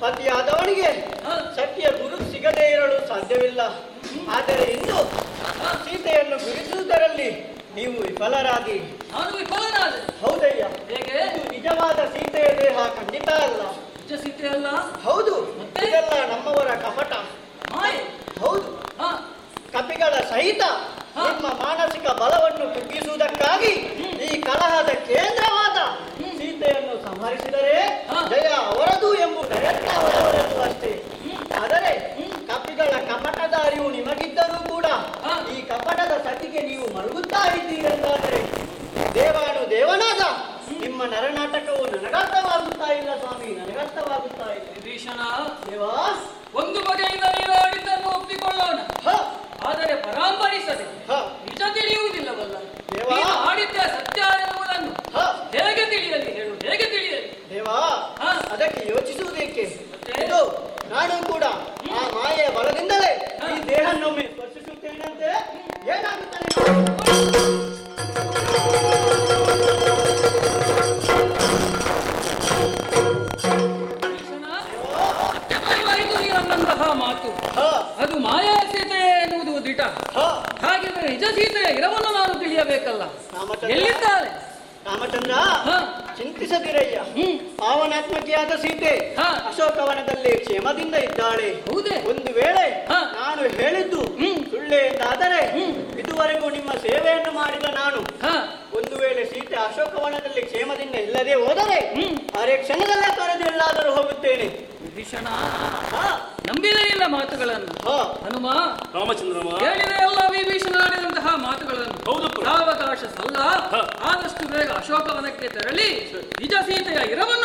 ಪತಿಯಾದವನಿಗೆ ಹಾ. ಸತ್ಯ ಗುರು ಸಿಗದೇ ಇರಲು ಸಾಧ್ಯವಿಲ್ಲ ಆದರೆ ಇಂದು ಸೀತೆಯನ್ನು ಗುರುಸುವುದರಲ್ಲಿ ನೀವು ವಿಫಲರಾಗಿ ನಾನು ವಿಫಲನಾದೆ ಹೌದಯ್ಯ ಹೇಗೆ ಇದು ನಿಜವಾದ ಸೀತೆಯ ದೇಹ ಖಂಡಿತ ಅಲ್ಲ ನಿಜ ಸಿದ್ಧಿ ಅಲ್ಲ ಹೌದು ಮತ್ತೆ? ಇದೆಲ್ಲ ನಮ್ಮವರ ಕಪಟ ಮಾಯೆ ಹೌದು ಹಾ ಕಪಿಗಳ ಸಹಿತ ಹಾ. ನಿಮ್ಮ ಮಾನಸಿಕ ಬಲವನ್ನು ಕುಗ್ಗಿಸುವುದಕ್ಕಾಗಿ ಈ ಕಲಹದ ಕೇಂದ್ರವಾದ ಸೀತೆಯನ್ನು ಸಂಹರಿಸಿದರೆ ಹಾ. ಜಯ ಅವರದು ಎಂಬುದು ಪ್ರಯತ್ನ ಅವರವರದು ಅಷ್ಟೇ ಆದರೆ ಕಪಿಗಳ ಕಪಟದ ಅರಿವು ನಿಮಗಿದ್ದರೂ ಕೂಡ ಹಾ. ಈ ಕಪಟದ ಸತಿಗೆ ನೀವು ಮರುಗುತ್ತಾ ಇದ್ದೀರೆಂದಾದರೆ ದೇವಾನು ದೇವನಾದ ನಿಮ್ಮ ನರನಾಟಕವು ನನಗರ್ಥವಾಗುತ್ತಾ ಇಲ್ಲ ಸ್ವಾಮಿ ನನಗರ್ಥವಾಗುತ್ತಾ ಇಲ್ಲ ವಿಭೀಷಣ ದೇವಾ ಒಂದು ಬಗೆಯಿಂದ ನೀನು ಆಡಿದ್ದನ್ನು ಒಪ್ಪಿಕೊಳ್ಳೋಣ ಹ ಆದರೆ ಪರಾಂಬರಿಸದೆ ಹ ನಿಜ ತಿಳಿಯುವುದಿಲ್ಲವಲ್ಲ ದೇವಾ. ನೀನು ಆಡಿದ್ದ ಸತ್ಯ ಎನ್ನುವುದನ್ನು ಹ ಹೇಗೆ ತಿಳಿಯಲಿ ಹೇಳು ಹೇಗೆ ತಿಳಿಯಲಿ ದೇವಾ ಹಾ. ಅದಕ್ಕೆ ಯೋಚಿಸುವುದೇಕೆ ಮತ್ತೆ? ಇದು ನಾನು ಕೂಡ ಆ ಮಾಯೆಯ ಬಲದಿಂದಲೇ ಈ ದೇಹನ್ನೊಮ್ಮೆ ಸ್ಪರ್ಶಿಸುತ್ತೇನಂತೆ ಏನಾಗುತ್ತದೆ ನೋಡಿ. ವಿಭೀಷಣ, ಸತ್ಯವಾಯಿತು ನೀನು ಅನ್ನಂತಹ ಮಾತು ಹ, ಅದು ಮಾಯಾ ಸೀತೆ ಎನ್ನುವುದು ದಿಟ ಹ. ಹಾಗಿದ್ರೆ ನಿಜ ಸೀತೆಯ ಇರವನ್ನು ನಾನು ತಿಳಿಯಬೇಕಲ್ಲ ರಾಮಚಂದ್ರ ಎಲ್ಲಿದ್ದಾಳೆ ರಾಮಚಂದ್ರ ಹ ಚಿಂತಿಸದಿರಯ್ಯ ಹ್ಮ್ ಪಾವನಾತ್ಮಕಿಯಾದ ಸೀತೆ ಹ. ಅಶೋಕವನದಲ್ಲಿ ಕ್ಷೇಮದಿಂದ ಇದ್ದಾಳೆ ಹೌದೇ ಒಂದು ವೇಳೆ ಹ. ನಾನು ಹೇಳಿದ್ದು ಹ್ಮ್. ಸುಳ್ಳೆ ಎಂದಾದರೆ ಹ್ಮ್. ಇದುವರೆಗೂ ನಿಮ್ಮ ಸೇವೆಯನ್ನು ಮಾಡಿದ ನಾನು ಹ ಒಂದು ವೇಳೆ ಸೀತೆ ಅಶೋಕವನದಲ್ಲಿ ಕ್ಷೇಮದಿಂದ ಇಲ್ಲದೆ ಹೋದರೆ ಹ್ಮ್. ಅರೆ ಕ್ಷಣದಲ್ಲೇ ತೊರೆದು ಎಲ್ಲಾದರೂ ಹೋಗುತ್ತೇನೆ ವಿಭೀಷಣ ಹಾ, ನಂಬಿದೇ ಇಲ್ಲ ಮಾತುಗಳನ್ನು ಹಾ, ಹನುಮ ರಾಮಚಂದ್ರಮ ಹೇಳಿದ ಎಲ್ಲ ವಿಭೀಷಣ ಆಡಿದಂತಹ ಮಾತುಗಳನ್ನು ಹೌದಪ್ಪ. ಸಾವಕಾಶ ಸಲ್ಲ ಹ. ಆದಷ್ಟು ಬೇಗ ಅಶೋಕವನಕ್ಕೆ ತೆರಳಿ ನಿಜ ಸೀತೆಯ ಇರವನ್ನು